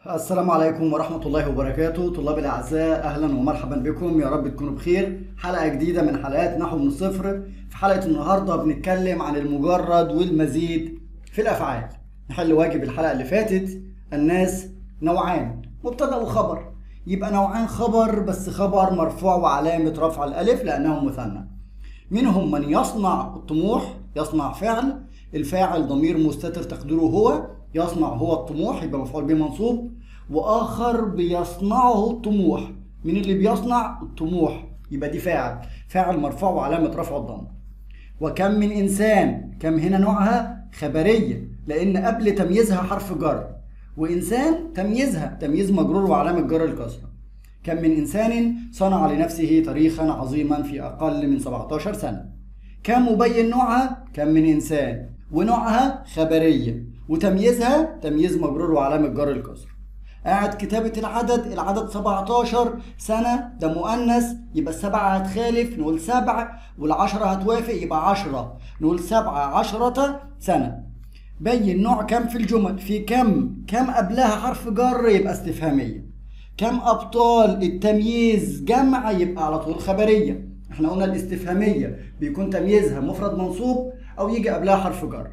السلام عليكم ورحمة الله وبركاته طلاب الأعزاء أهلا ومرحبا بكم يا رب تكونوا بخير حلقة جديدة من حلقات نحو من الصفر في حلقة النهاردة بنتكلم عن المجرد والمزيد في الأفعال نحل واجب الحلقة اللي فاتت الناس نوعان مبتدأ وخبر يبقى نوعان خبر بس خبر مرفوع وعلامة رفع الألف لأنه مثنى منهم من يصنع الطموح يصنع فعل الفاعل ضمير مستتر تقديره هو يصنع هو الطموح يبقى مفعول به منصوب واخر بيصنعه الطموح من اللي بيصنع الطموح يبقى دي فاعل فاعل مرفوع وعلامه رفع الضم وكم من انسان كم هنا نوعها خبريه لان قبل تمييزها حرف جر وانسان تمييزها تمييز مجرور وعلامه جر الكسره كم من انسان صنع لنفسه تاريخا عظيما في اقل من 17 سنه كم مبين نوعها كم من انسان ونوعها خبريه وتمييزها تمييز مجرور وعلامه جر الكسر قاعد كتابة العدد العدد 17 سنة ده مؤنث يبقى السبعة هتخالف نقول سبع والعشرة هتوافق يبقى عشرة نقول سبعة عشرة سنة بين نوع كم في الجمل في كم كم قبلها حرف جر يبقى استفهامية كم أبطال التمييز جمع يبقى على طول خبرية احنا قلنا الاستفهامية بيكون تمييزها مفرد منصوب أو يجي قبلها حرف جر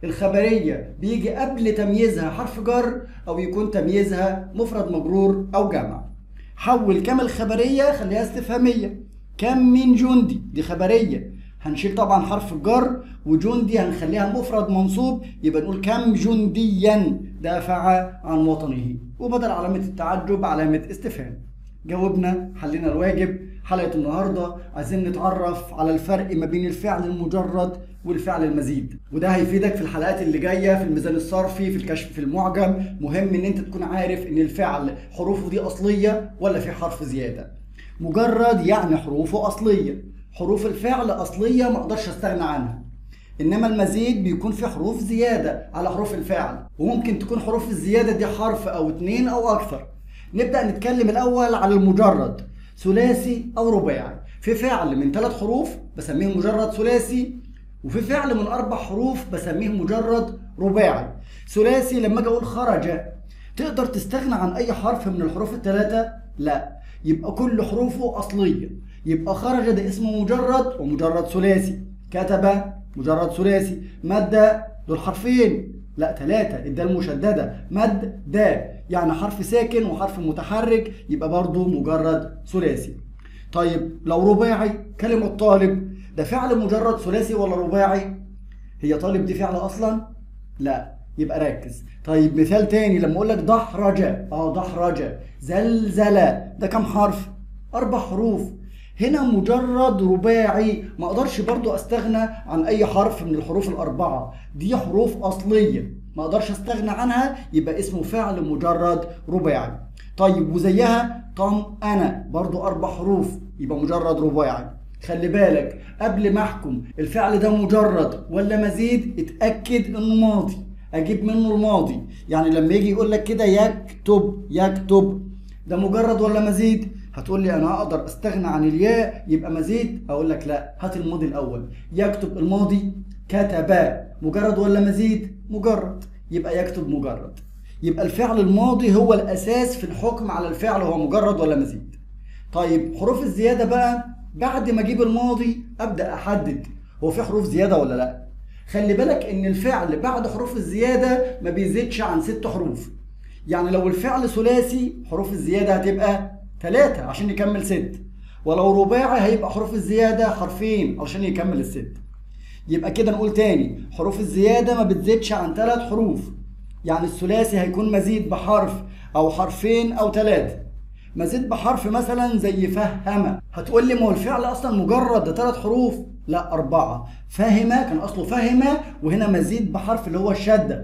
الخبرية بيجي قبل تمييزها حرف جر أو يكون تمييزها مفرد مجرور أو جمع حول كم الخبرية خليها استفهامية كم من جندي دي خبرية هنشيل طبعا حرف الجر وجندي هنخليها مفرد منصوب يبقى نقول كم جنديا دافع عن وطنه وبدل علامة التعجب علامة استفهام جاوبنا حلينا الواجب حلقة النهاردة عايزين نتعرف على الفرق ما بين الفعل المجرد والفعل المزيد وده هيفيدك في الحلقات اللي جاية في الميزان الصرفي في الكشف في المعجم مهم ان انت تكون عارف ان الفعل حروفه دي اصلية ولا في حرف زيادة مجرد يعني حروفه اصلية حروف الفعل اصلية ما اقدرش استغنى عنها انما المزيد بيكون في حروف زيادة على حروف الفعل وممكن تكون حروف الزيادة دي حرف او اتنين او اكثر نبدأ نتكلم الاول على المجرد ثلاثي او رباعي في فعل من ثلاث حروف بسميه مجرد ثلاثي وفي فعل من اربع حروف بسميه مجرد رباعي ثلاثي لما اجي اقول خرج تقدر تستغنى عن اي حرف من الحروف الثلاثه لا يبقى كل حروفه اصليه يبقى خرج ده اسمه مجرد ومجرد ثلاثي كتب مجرد ثلاثي مد دول حرفين لا ثلاثة الدال مشددة مد دا يعني حرف ساكن وحرف متحرك يبقى برضه مجرد ثلاثي طيب لو رباعي كلمة طالب ده فعل مجرد ثلاثي ولا رباعي؟ هي طالب دي فعل اصلا؟ لا يبقى ركز طيب مثال تاني لما اقول لك دحرج اه دحرج زلزل ده كم حرف؟ اربع حروف هنا مجرد رباعي ما اقدرش برضو استغنى عن اي حرف من الحروف الاربعه دي حروف اصليه ما اقدرش استغنى عنها يبقى اسمه فعل مجرد رباعي طيب وزيها طم انا برضو اربع حروف يبقى مجرد رباعي خلي بالك قبل ما احكم الفعل ده مجرد ولا مزيد اتاكد انه ماضي اجيب منه الماضي يعني لما يجي يقول لك كده يكتب يكتب ده مجرد ولا مزيد هتقول لي انا اقدر استغنى عن الياء يبقى مزيد اقول لك لا هات الماضي الاول يكتب الماضي كتب مجرد ولا مزيد مجرد يبقى يكتب مجرد يبقى الفعل الماضي هو الاساس في الحكم على الفعل هو مجرد ولا مزيد طيب حروف الزياده بقى بعد ما اجيب الماضي ابدا احدد هو في حروف زياده ولا لا خلي بالك ان الفعل بعد حروف الزياده ما بيزيدش عن ست حروف يعني لو الفعل ثلاثي حروف الزياده هتبقى ثلاثة عشان يكمل ست ولو رباعي هيبقى حروف الزيادة حرفين عشان يكمل الست يبقى كده نقول تاني حروف الزيادة ما بتزيدش عن ثلاث حروف يعني الثلاثي هيكون مزيد بحرف أو حرفين أو ثلاثة مزيد بحرف مثلا زي فهم هتقول لي ما هو الفعل أصلا مجرد ده ثلاث حروف لا أربعة فهم كان أصله فهم وهنا مزيد بحرف اللي هو الشدة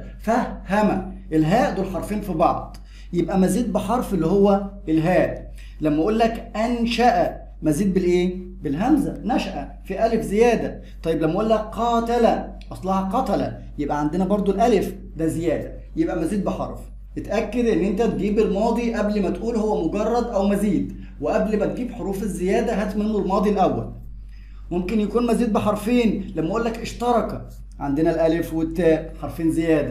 فهم الهاء دول حرفين في بعض يبقى مزيد بحرف اللي هو الهاء لما اقول لك انشا مزيد بالايه بالهمزه نشا في الف زياده طيب لما اقول لك قاتل اصلها قتل يبقى عندنا برضو الالف ده زياده يبقى مزيد بحرف اتاكد ان انت تجيب الماضي قبل ما تقول هو مجرد او مزيد وقبل ما تجيب حروف الزياده هات منه الماضي الاول ممكن يكون مزيد بحرفين لما اقول لك اشترك عندنا الالف والتاء حرفين زياده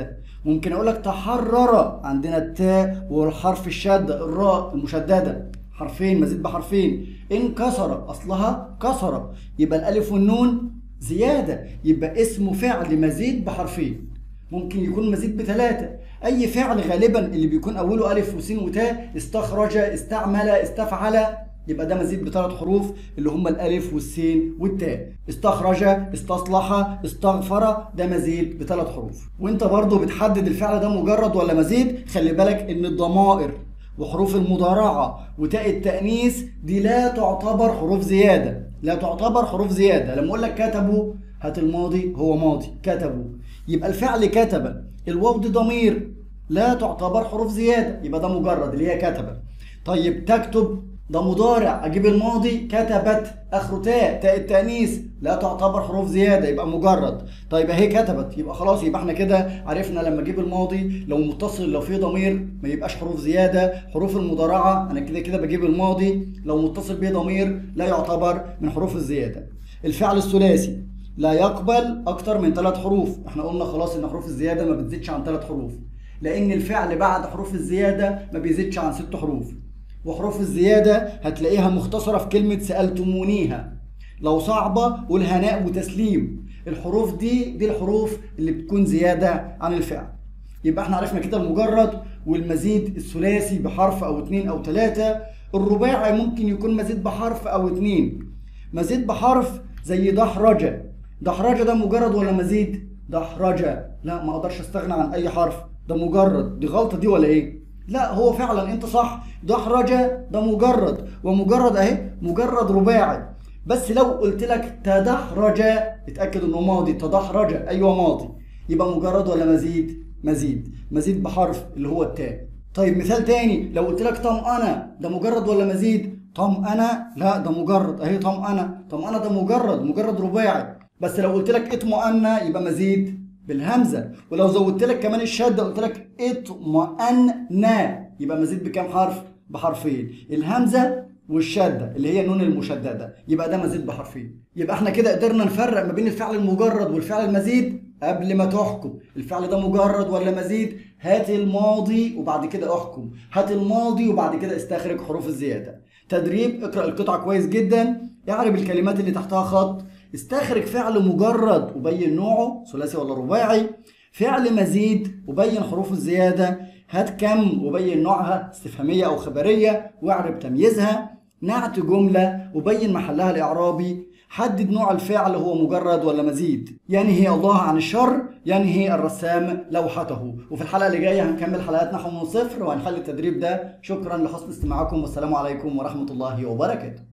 ممكن اقول لك تحرر عندنا التاء والحرف الشاذ الراء المشدده حرفين مزيد بحرفين انكسر اصلها كسر يبقى الالف والنون زياده يبقى اسمه فعل مزيد بحرفين ممكن يكون مزيد بثلاثه اي فعل غالبا اللي بيكون اوله الف وسين وتاء استخرج استعمل استفعل يبقى ده مزيد بثلاث حروف اللي هم الالف والسين والتاء استخرج استصلح استغفر ده مزيد بثلاث حروف وانت برضو بتحدد الفعل ده مجرد ولا مزيد خلي بالك ان الضمائر وحروف المضارعة وتاء التأنيث دي لا تعتبر حروف زيادة لا تعتبر حروف زيادة لما اقول لك كتبوا هات الماضي هو ماضي كتبوا يبقى الفعل كتب الواو دي ضمير لا تعتبر حروف زيادة يبقى ده مجرد اللي هي كتب طيب تكتب ده مضارع اجيب الماضي كتبت اخره تاء تاء التانيث لا تعتبر حروف زياده يبقى مجرد طيب اهي كتبت يبقى خلاص يبقى احنا كده عرفنا لما اجيب الماضي لو متصل لو فيه ضمير ما يبقاش حروف زياده حروف المضارعه انا كده كده بجيب الماضي لو متصل بيه ضمير لا يعتبر من حروف الزياده الفعل الثلاثي لا يقبل اكتر من ثلاث حروف احنا قلنا خلاص ان حروف الزياده ما بتزيدش عن ثلاث حروف لان الفعل بعد حروف الزياده ما بيزيدش عن ست حروف وحروف الزيادة هتلاقيها مختصرة في كلمة سألتمونيها لو صعبة قول هناء وتسليم الحروف دي دي الحروف اللي بتكون زيادة عن الفعل يبقى احنا عرفنا كده المجرد والمزيد الثلاثي بحرف او اتنين او تلاتة الرباعي ممكن يكون مزيد بحرف او اتنين مزيد بحرف زي دحرجة دحرجة ده مجرد ولا مزيد دحرجة لا ما اقدرش استغنى عن اي حرف ده مجرد دي غلطة دي ولا ايه لا هو فعلا انت صح دحرج ده مجرد ومجرد اهي مجرد رباعي بس لو قلت لك تدحرج اتاكد انه ماضي تدحرج ايوه ماضي يبقى مجرد ولا مزيد مزيد مزيد بحرف اللي هو التاء طيب مثال تاني لو قلت لك طمأنة ده مجرد ولا مزيد طمأنة لا ده مجرد اهي طمأنة طمأنة ده مجرد مجرد رباعي بس لو قلت لك اطمأن يبقى مزيد بالهمزه ولو زودت لك كمان الشده قلت لك اطمأن يبقى مزيد بكام حرف بحرفين الهمزه والشده اللي هي النون المشدده يبقى ده مزيد بحرفين يبقى احنا كده قدرنا نفرق ما بين الفعل المجرد والفعل المزيد قبل ما تحكم الفعل ده مجرد ولا مزيد هات الماضي وبعد كده احكم هات الماضي وبعد كده استخرج حروف الزياده تدريب اقرا القطعه كويس جدا اعرب الكلمات اللي تحتها خط استخرج فعل مجرد وبين نوعه ثلاثي ولا رباعي فعل مزيد وبين حروف الزيادة هات كم وبين نوعها استفهامية أو خبرية واعرب تمييزها نعت جملة وبين محلها الإعرابي حدد نوع الفعل هو مجرد ولا مزيد ينهي الله عن الشر ينهي الرسام لوحته وفي الحلقة اللي جاية هنكمل حلقات نحو من صفر وهنحل التدريب ده شكرا لحسن استماعكم والسلام عليكم ورحمة الله وبركاته